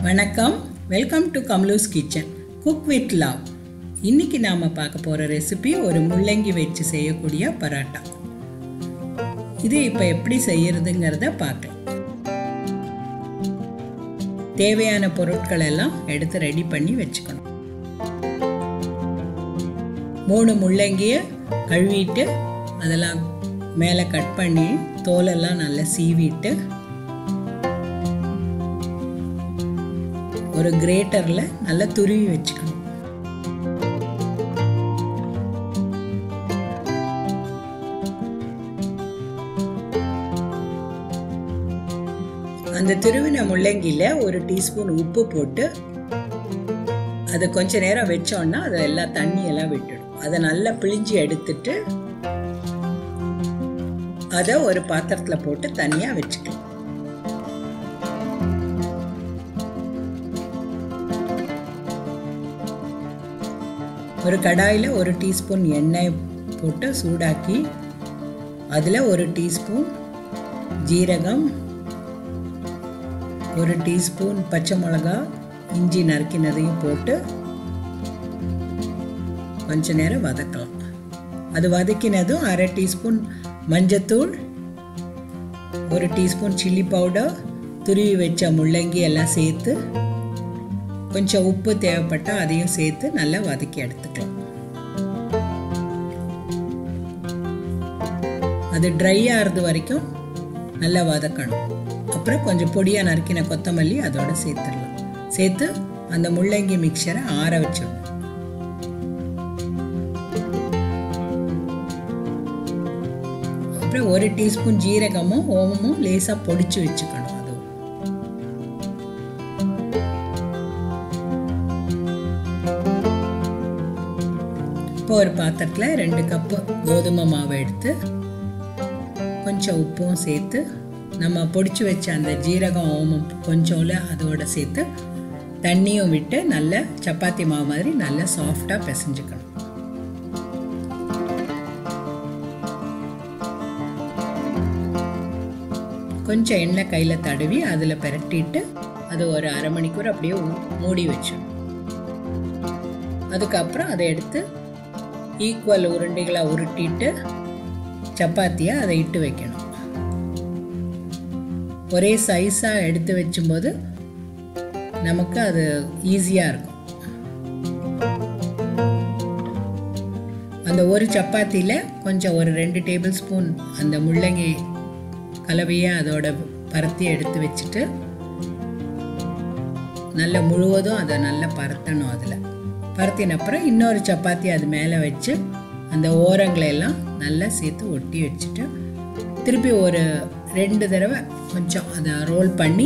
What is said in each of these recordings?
வணக்கம் welcome to கம்லூஸ் kitchen cook with love இன்னைக்கு நாம் பார்க்க போகிற ரெசிபி ஒரு முள்ளங்கி வச்சு செய்யக்கூடிய பரோட்டா இது இப்போ எப்படி செய்யறதுங்கிறத பார்க்கலாம் தேவையான பொருட்கள் எல்லாம் எடுத்து ரெடி பண்ணி வச்சுக்கணும் மூணு முள்ளங்கியை கழுவிட்டு அதெல்லாம் மேலே கட் பண்ணி தோலெல்லாம் நல்லா சீவிட்டு ஒரு கிரேட்டரில் நல்லா துருவி வச்சுக்கணும் அந்த துருவின முள்ளங்கியில் ஒரு டீஸ்பூன் உப்பு போட்டு அதை கொஞ்ச நேரம் வச்சோன்னா அதை எல்லாம் தண்ணி எல்லாம் விட்டுடும் அதை நல்லா பிழிஞ்சு எடுத்துட்டு அதை ஒரு பாத்திரத்தில் போட்டு தனியாக வச்சுக்கலாம் ஒரு கடாயில் ஒரு டீஸ்பூன் எண்ணெய் போட்டு சூடாக்கி அதில் ஒரு டீஸ்பூன் ஜீரகம் ஒரு டீஸ்பூன் பச்சை மிளகா இஞ்சி நறுக்கினதையும் போட்டு கொஞ்ச நேரம் வதக்கலாம் அது வதக்கினதும் அரை டீஸ்பூன் மஞ்சத்தூள் ஒரு டீஸ்பூன் சில்லி பவுடர் துருவி வச்ச முள்ளங்கி எல்லாம் சேர்த்து கொஞ்சம் உப்பு தேவைப்பட்டால் அதையும் சேர்த்து நல்லா வதக்கி எடுத்துக்கலாம் அது ட்ரை ஆகிறது வரைக்கும் நல்லா வதக்கணும் அப்புறம் கொஞ்சம் பொடியாக நறுக்கின கொத்தமல்லி அதோட சேர்த்துடலாம் சேர்த்து அந்த முள்ளங்கி மிக்சரை ஆற வச்சிடணும் அப்புறம் ஒரு டீஸ்பூன் ஜீரகமும் ஓமமும் லேசாக பொடிச்சு வச்சுக்கணும் அது இப்போ ஒரு பாத்திரத்தில் ரெண்டு கப்பு கோதுமை மாவை எடுத்து கொஞ்சம் உப்பும் சேர்த்து நம்ம பொடிச்சு வச்ச அந்த ஜீரகம் ஓமம் கொஞ்சோல அதோட சேர்த்து தண்ணியும் விட்டு நல்ல சப்பாத்தி மாவு மாதிரி நல்லா சாஃப்டாக பிசைஞ்சுக்கணும் கொஞ்சம் எண்ணெய் கையில் தடவி அதில் பிரட்டிட்டு அது ஒரு அரை மணிக்கூர் அப்படியே மூடி வச்சிடும் அதுக்கப்புறம் அதை எடுத்து ஈக்குவல் உருண்டைகளாக உருட்டிட்டு சப்பாத்தியை அதை இட்டு வைக்கணும் ஒரே சைஸாக எடுத்து வச்சும்போது நமக்கு அது ஈஸியாக இருக்கும் அந்த ஒரு சப்பாத்தியில் கொஞ்சம் ஒரு ரெண்டு டேபிள் ஸ்பூன் அந்த முள்ளங்கி கலவையை அதோட பரத்தி எடுத்து வச்சுட்டு நல்ல முழுவதும் அதை நல்லா பரத்தணும் அதில் பரத்தினப்புறம் இன்னொரு சப்பாத்தி அது மேலே வச்சு அந்த ஓரங்களை எல்லாம் நல்லா சேர்த்து ஒட்டி வச்சுட்டு திருப்பி ஒரு ரெண்டு தடவை கொஞ்சம் அதை ரோல் பண்ணி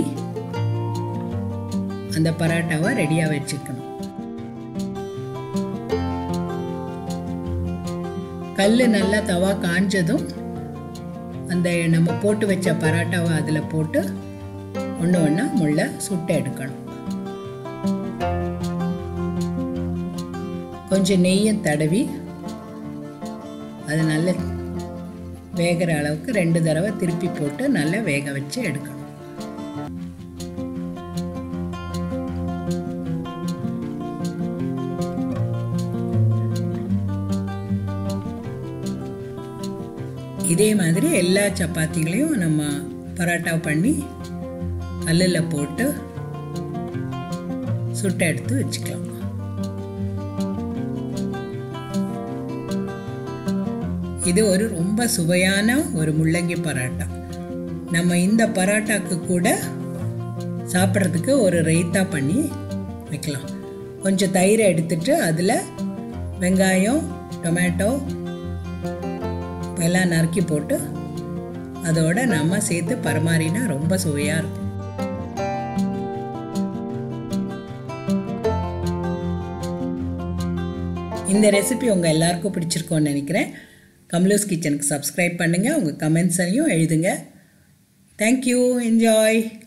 அந்த பரோட்டாவை ரெடியாக வச்சுக்கணும் கல் நல்லா தவா காஞ்சதும் அந்த நம்ம போட்டு வச்ச பரோட்டாவை அதில் போட்டு ஒன்று ஒன்றா முள்ள சுட்ட எடுக்கணும் கொஞ்சம் நெய்யும் தடவி அது நல்ல வேகிற அளவுக்கு ரெண்டு தடவை திருப்பி போட்டு நல்லா வேக வச்சு எடுக்கணும் இதே மாதிரி எல்லா சப்பாத்திகளையும் நம்ம பரோட்டா பண்ணி கல்லில் போட்டு சுட்ட எடுத்து வச்சுக்கலாம் இது ஒரு ரொம்ப சுவையான ஒரு முள்ளங்கி பரோட்டா நம்ம இந்த பரோட்டாக்கு கூட சாப்பிட்றதுக்கு ஒரு ரைத்தா பண்ணி வைக்கலாம் கொஞ்சம் தயிரை எடுத்துட்டு அதில் வெங்காயம் டொமேட்டோ எல்லாம் நறுக்கி போட்டு அதோட நம்ம சேர்த்து பரிமாறினா ரொம்ப சுவையாக இருக்கும் இந்த ரெசிபி உங்கள் எல்லாருக்கும் பிடிச்சிருக்கோன்னு நினைக்கிறேன் கமலூஸ் கிச்சனுக்கு சப்ஸ்கிரைப் பண்ணுங்கள் உங்கள் கமெண்ட்ஸையும் எழுதுங்க தேங்க்யூ என்ஜாய்